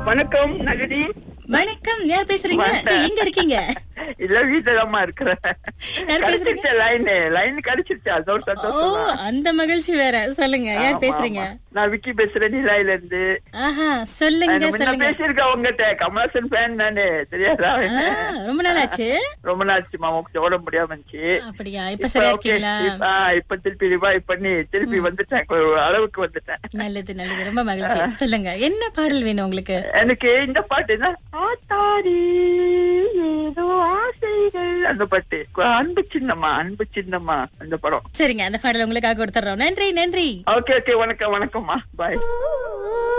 வணக்கம் நகடி வணக்கம் யார் பேசுறீங்க வணக்கம். எங்க இருக்கீங்க இல்ல வீட்டுலமா இருக்கிறேன் யார் பேசுறீங்க? கிடைச்சிருச்சு லைன் லைன் கிடைச்சிருச்சு அது ஒரு ஓ சந்தோஷம் தான். அந்த மகிழ்ச்சி வேற சொல்லுங்க யார் ஆமா, பேசுறீங்க ஆமா. நான் விக்கி பேசுறேன் நிலாயில இருந்து ஆஹா சொல்லுங்க நான் முன்ன சொல்லுங்க பேசியிருக்கேன் உங்ககிட்ட கமலாசன் ஃபேன் நானு தெரியாதா ஆ, ரொம்ப நாள் ஆச்சு ரொம்ப நாச்சு மாமா உடம்பு முடியாம இருந்துச்சு அப்படியா இப்ப இப்ப சரியா okay. இருக்கீங்களா இப்ப- ஆ, இப்ப திருப்பி ரிவைவ் பண்ணி திருப்பி வந்துட்டேன் ஒரு அளவுக்கு வந்துட்டேன் நல்லது நல்லது ரொம்ப மகிழ்ச்சி சொல்லுங்க என்ன பாடல் வேணும் உங்களுக்கு எனக்கு இந்த பாட்டு என்ன ஆத்தாடி ஏதோ ஆசைகள் அந்த பாட்டு அன்பு சின்னம்மா அன்பு சின்னம்மா அந்த படம் சரிங்க அந்த பாடல் உங்களுக்காக கொடுத்துறோம் நன்றி நன்றி ஓகே ஓகே வணக்கம் வணக்கம்மா பாய்